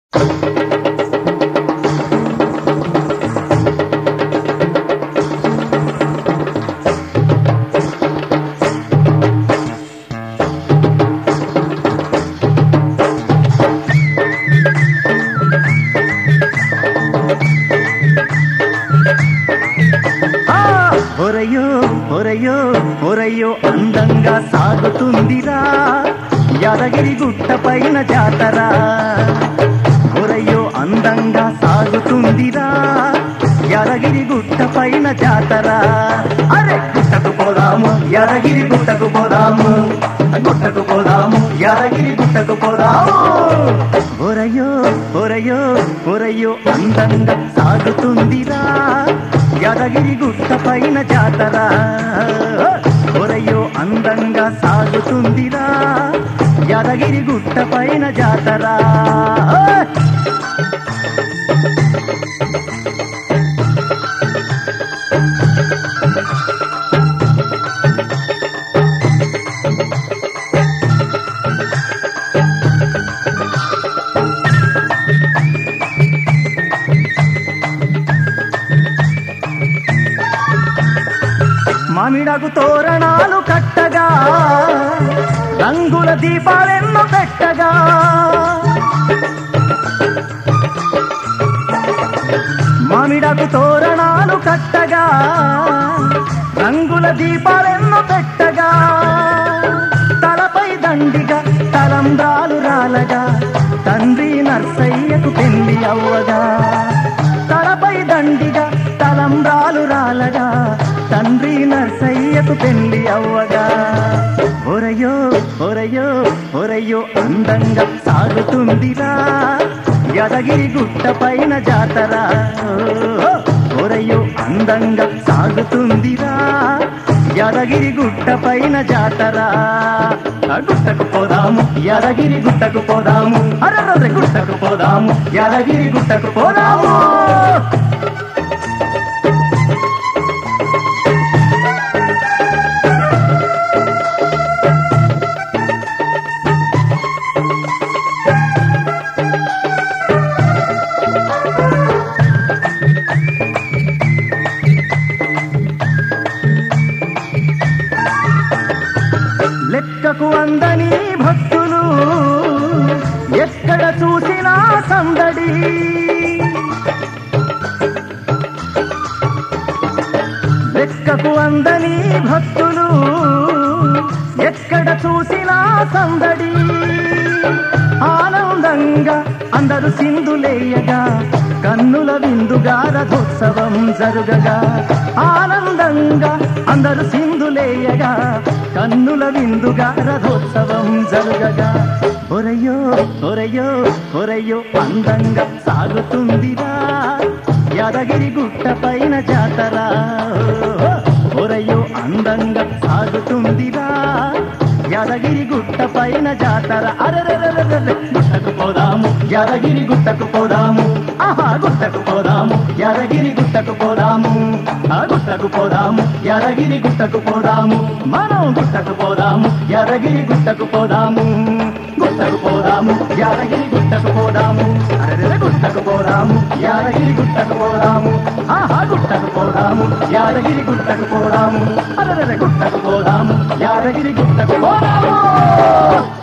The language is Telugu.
ఒరయో ఒరయో ఒరయో అందంగా సాగుతుందిరా యాదగిరి గుట్ట పైన జాతర ఒరయో అందంగా సాగుతుందిరా యాదగిరి గుట్ట పైన జాతర అరే గుట్టకు పోదాము యాదగిరి గుట్టకు పోదాము గుట్టకు పోదాము యాదగిరి గుట్టకు పోదాము ఒరయో ఒరయో ఒరయో అందంగా సాగుతుందిరా యాదగిరి గుట్ట పైన జాతర ఒరయో అందంగా సాగుతుందిరా యాదగిరి గుట్ట పైన జాతర మామిడకు తోరణాలు కట్టగా రంగుల దీపాలెన్నో పెట్టగా మామిడకు తోరణాలు కట్టగా రంగుల దీపాలెన్నో పెట్టగా తలపై దండిగా తలంబ్రాలు రాలగా తండ్రి నర్సయ్యకు పెళ్లి అవ్వగా తలపై దండిగా తలంబ్రాలు రాలగా తండ్రి నర్సయ్యకు పెళ్లి అవ్వగా ఒరయో ఒరయో ఒరయో అందంగా సాగుతుందిరా యదగిరి గుట్ట పైన జాతర ఒరయో అందంగా సాగుతుందిరా యాదగిరి గుట్ట పైన జాతర ఆ గుట్టకు పోదాము యాదగిరి గుట్టకు పోదాము అరర్ర గుట్టకు పోదాము యాదగిరి గుట్టకు పోదాము లెక్కకు అందని భక్తులు ఎక్కడ చూసినా సందడి లెక్కకు అందని భక్తులు ఎక్కడ చూసినా సందడి ఆనందంగా అందరూ సింధులేయగా కన్నుల విందుగా రథోత్సవం జరుగగా ఆనందంగా అందరూ సింధులేయగా కన్నుల విందుగా రథోత్సవం జరుగగా ఒరయో ఒరయో ఒరయో అందంగా సాగుతుందిరా యాదగిరి గుట్ట పైన జాతర ఒరయో అందంగా సాగుతుందిరా యాదగిరి గుట్ట పైన జాతర అరెరెరెరెరె గుట్టకు పోదాము యాదగిరి గుట్టకు పోదాము ఆహా గుట్టకు పోదాము యాదగిరి గుట్టకు పోదాము ఆ గుట్టకు పోదాము యాదగిరి గుట్టకు పోదాము మనం గుట్టకు పోదాము యాదగిరి గుట్టకు పోదాము గుట్టకు పోదాము యాదగిరి గుట్టకు పోదాము అరెరెరె గుట్టకు పోదాము యాదగిరి గుట్టకు పోదాము ఆహా గుట్టకు పోదాము యాదగిరి గుట్టకు పోదాము అరెరెరె గుట్టకు పోదాము యాదగిరి గుట్టకు పోదాము